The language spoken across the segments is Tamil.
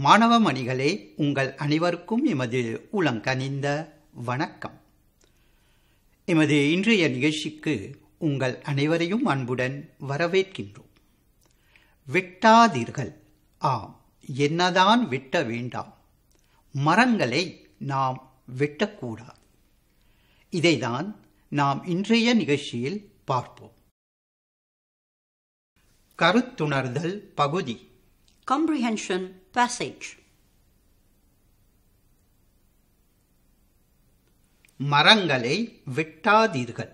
மாணவமணிகளே உங்கள் அனைவருக்கும் எமது உளங்கனிந்த வணக்கம் எமது இன்றைய நிகழ்ச்சிக்கு உங்கள் அனைவரையும் அன்புடன் வரவேற்கின்றோம் வெட்டாதீர்கள் ஆம் என்னதான் வெட்ட வேண்டாம் மரங்களை நாம் வெட்டக்கூடாது இதைதான் நாம் இன்றைய நிகழ்ச்சியில் பார்ப்போம் கருத்துணர்தல் பகுதி Comprehension Passage மரங்களை வெட்டாதீர்கள்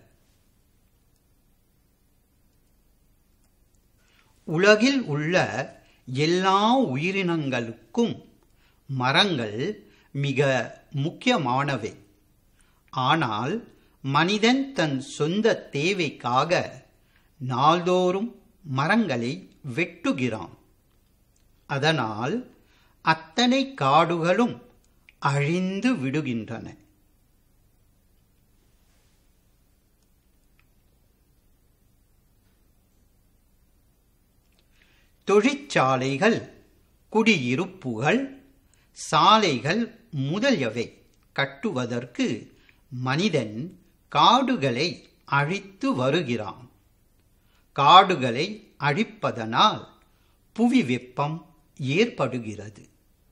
உலகில் உள்ள எல்லா உயிரினங்களுக்கும் மரங்கள் மிக முக்கியமானவை ஆனால் மனிதன் தன் சொந்த தேவைக்காக நாள்தோறும் மரங்களை வெட்டுகிறான் அதனால் அத்தனை காடுகளும் அழிந்து விடுகின்றன தொழிற்சாலைகள் குடியிருப்புகள் சாலைகள் முதலியவை கட்டுவதற்கு மனிதன் காடுகளை அழித்து வருகிறான் காடுகளை அழிப்பதனால் புவி வெப்பம் ஏற்படுகிறது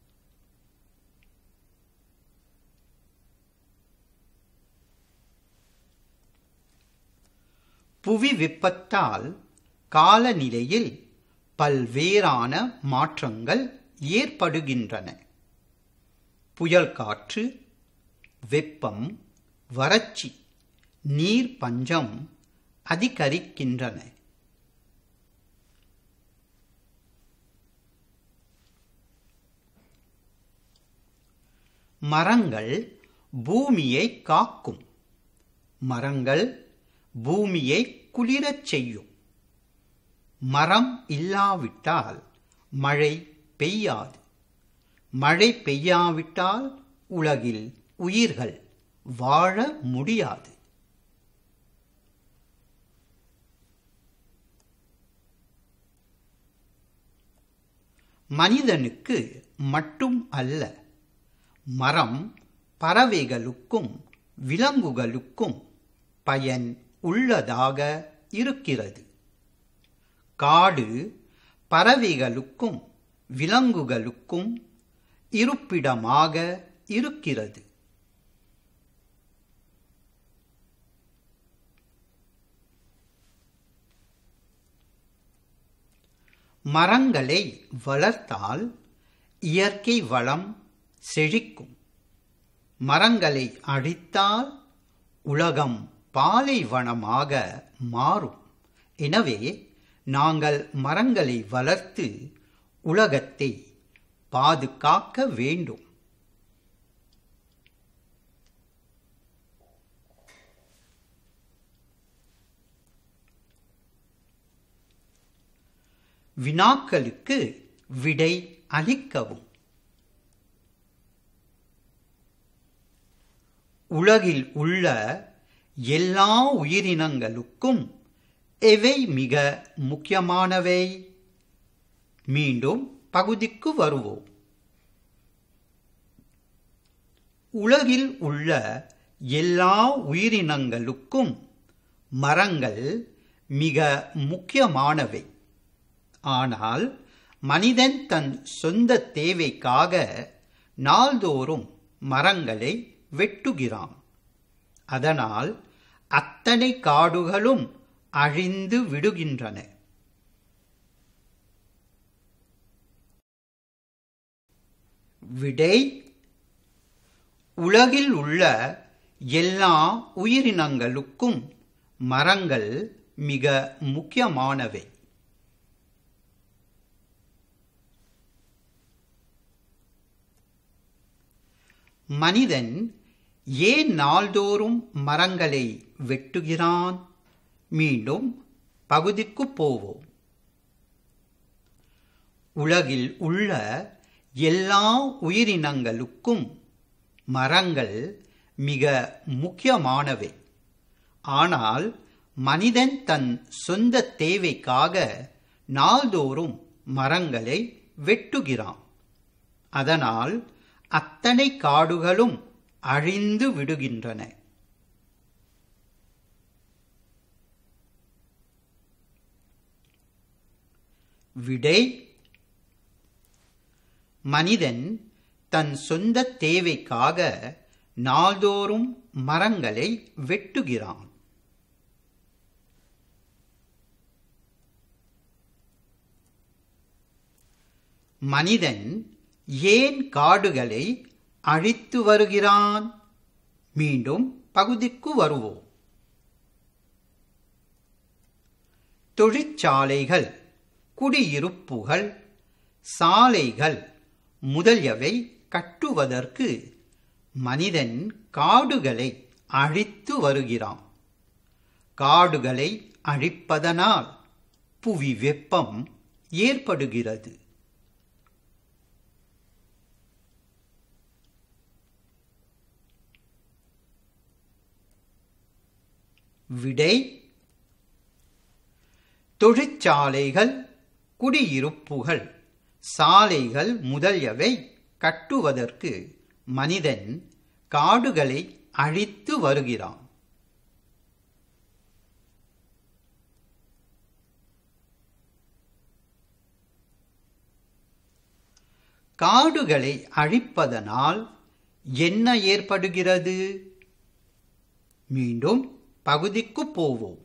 புவி வெப்பத்தால் காலநிலையில் பல்வேறான மாற்றங்கள் ஏற்படுகின்றன புயல் காற்று வெப்பம் வறட்சி நீர் பஞ்சம் அதிகரிக்கின்றன மரங்கள் பூமியை காக்கும் மரங்கள் பூமியை குளிரச் செய்யும் மரம் இல்லாவிட்டால் மழை பெய்யாது மழை பெய்யாவிட்டால் உலகில் உயிர்கள் வாழ முடியாது மனிதனுக்கு மட்டும் அல்ல மரம் பறவைகளுக்கும் விலங்குகளுக்கும் பயன் உள்ளதாக இருக்கிறது காடு பறவைகளுக்கும் விலங்குகளுக்கும் இருப்பிடமாக இருக்கிறது மரங்களை வளர்த்தால் இயற்கை வளம் செழிக்கும் மரங்களை அழித்தால் உலகம் பாலைவனமாக மாறும் எனவே நாங்கள் மரங்களை வளர்த்து உலகத்தை பாதுகாக்க வேண்டும் வினாக்களுக்கு விடை அளிக்கவும் உலகில் உள்ள எல்லா உயிரினங்களுக்கும் எவை மிக முக்கியமானவை மீண்டும் பகுதிக்கு வருவோம் உலகில் உள்ள எல்லா உயிரினங்களுக்கும் மரங்கள் மிக முக்கியமானவை ஆனால் மனிதன் தன் சொந்த தேவைக்காக நாள்தோறும் மரங்களை வெட்டுகிறான் அதனால் அத்தனை காடுகளும் அழிந்து விடுகின்றன விடை உலகில் உள்ள எல்லா உயிரினங்களுக்கும் மரங்கள் மிக முக்கியமானவை மனிதன் ஏன் நாள்தோறும் மரங்களை வெட்டுகிறான் மீண்டும் பகுதிக்கு போவோம் உலகில் உள்ள எல்லா உயிரினங்களுக்கும் மரங்கள் மிக முக்கியமானவை ஆனால் மனிதன் தன் சொந்த தேவைக்காக நாள்தோறும் மரங்களை வெட்டுகிறான் அதனால் அத்தனை காடுகளும் அழிந்து விடுகின்றன விடை மனிதன் தன் சொந்த தேவைக்காக நாள்தோறும் மரங்களை வெட்டுகிறான் மனிதன் ஏன் காடுகளை அழித்து வருகிறான் மீண்டும் பகுதிக்கு வருவோம் தொழிற்சாலைகள் குடியிருப்புகள் சாலைகள் முதலியவை கட்டுவதற்கு மனிதன் காடுகளை அழித்து வருகிறான் காடுகளை அழிப்பதனால் புவி வெப்பம் ஏற்படுகிறது விடை தொழிற்சாலைகள் குடியிருப்புகள் சாலைகள் முதலியவை கட்டுவதற்கு மனிதன் காடுகளை அழித்து வருகிறான் காடுகளை அழிப்பதனால் என்ன ஏற்படுகிறது மீண்டும் பகுதிக்கு போவோம்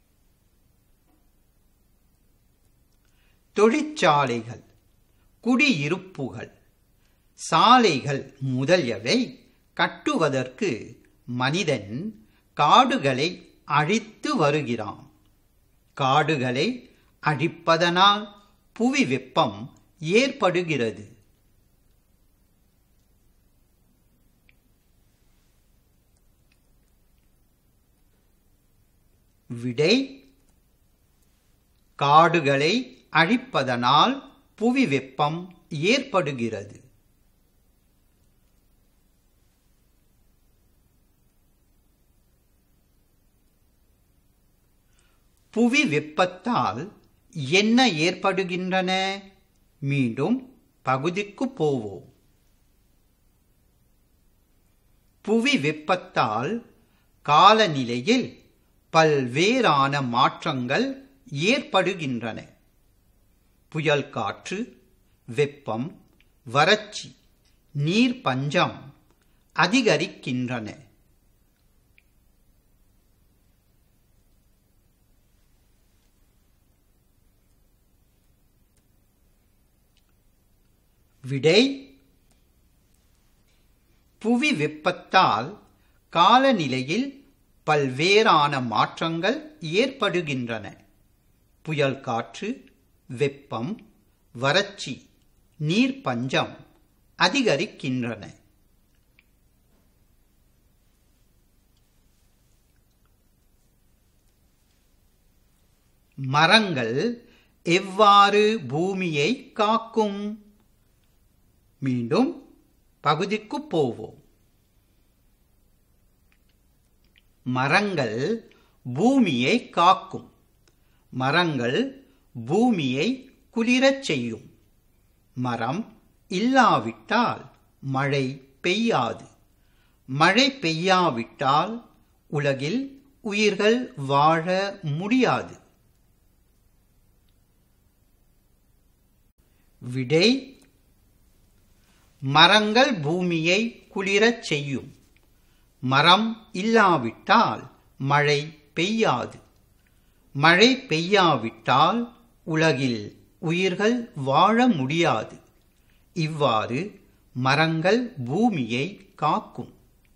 தொழிற்சாலைகள் குடியிருப்புகள் சாலைகள் முதலியவை கட்டுவதற்கு மனிதன் காடுகளை அழித்து வருகிறான் காடுகளை அழிப்பதனால் புவி வெப்பம் ஏற்படுகிறது விடை காடுகளை அழிப்பதனால் புவி வெப்பம் ஏற்படுகிறது புவி வெப்பத்தால் என்ன ஏற்படுகின்றன மீண்டும் பகுதிக்கு போவோம் புவி வெப்பத்தால் காலநிலையில் பல்வேறான மாற்றங்கள் ஏற்படுகின்றன புயல் காற்று வெப்பம் வறட்சி நீர் பஞ்சம் அதிகரிக்கின்றன விடை புவி வெப்பத்தால் காலநிலையில் பல்வேறான மாற்றங்கள் ஏற்படுகின்றன புயல் காற்று வெப்பம் வறட்சி நீர் பஞ்சம் அதிகரிக்கின்றன மரங்கள் எவ்வாறு பூமியை காக்கும் மீண்டும் பகுதிக்கு போவோம் மரங்கள் பூமியை காக்கும் மரங்கள் பூமியை குளிரச் செய்யும் மரம் இல்லாவிட்டால் மழை பெய்யாது மழை பெய்யாவிட்டால் உலகில் உயிர்கள் வாழ முடியாது விடை மரங்கள் பூமியை குளிரச் செய்யும் மரம் இல்லாவிட்டால் மழை பெய்யாது மழை பெய்யாவிட்டால் உலகில் உயிர்கள் வாழ முடியாது இவ்வாறு மரங்கள் பூமியை காக்கும்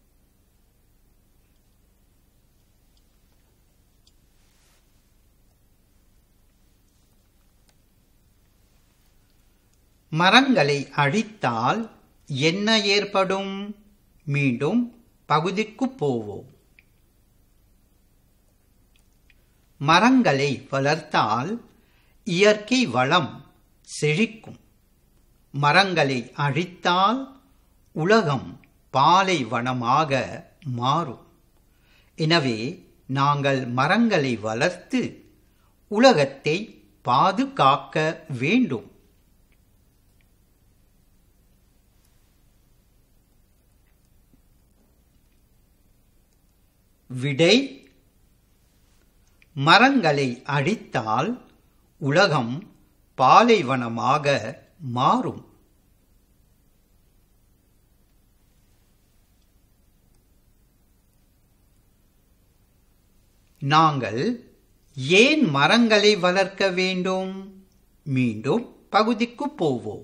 மரங்களை அழித்தால் என்ன ஏற்படும் மீண்டும் பகுதிக்கு போவோம் மரங்களை வளர்த்தால் இயற்கை வளம் செழிக்கும் மரங்களை அழித்தால் உலகம் பாலைவனமாக மாறும் எனவே நாங்கள் மரங்களை வளர்த்து உலகத்தை பாதுகாக்க வேண்டும் விடை மரங்களை அழித்தால் உலகம் பாலைவனமாக மாறும் நாங்கள் ஏன் மரங்களை வளர்க்க வேண்டும் மீண்டும் பகுதிக்கு போவோம்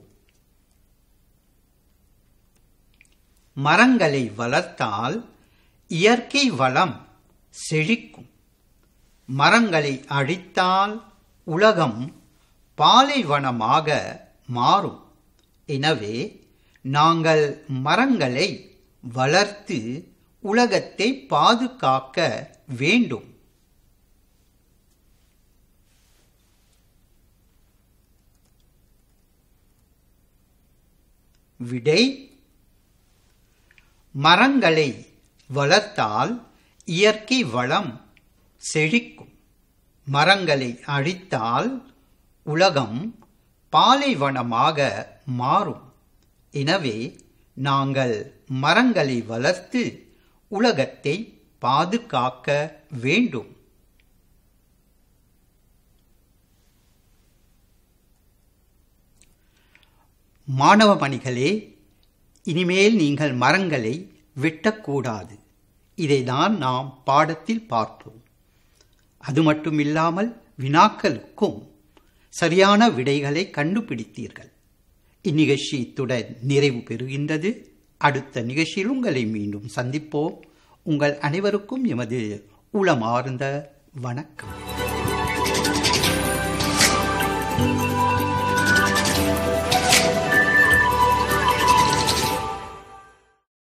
மரங்களை வளர்த்தால் இயற்கை வளம் செழிக்கும் மரங்களை அழித்தால் உலகம் பாலைவனமாக மாறும் எனவே நாங்கள் மரங்களை வளர்த்து உலகத்தை பாதுகாக்க வேண்டும் விடை மரங்களை வளர்த்தால் இயற்கை வளம் செழிக்கும் மரங்களை அழித்தால் உலகம் பாலைவனமாக மாறும் எனவே நாங்கள் மரங்களை வளர்த்து உலகத்தை பாதுகாக்க வேண்டும் மாணவ மணிகளே இனிமேல் நீங்கள் மரங்களை வெட்டக்கூடாது இதைதான் நாம் பாடத்தில் பார்த்தோம் அது மட்டும் இல்லாமல் வினாக்களுக்கும் சரியான விடைகளை கண்டுபிடித்தீர்கள் இந்நிகழ்ச்சி இத்துடன் நிறைவு பெறுகின்றது அடுத்த நிகழ்ச்சியில் உங்களை மீண்டும் சந்திப்போம் உங்கள் அனைவருக்கும் எமது உளமார்ந்த வணக்கம்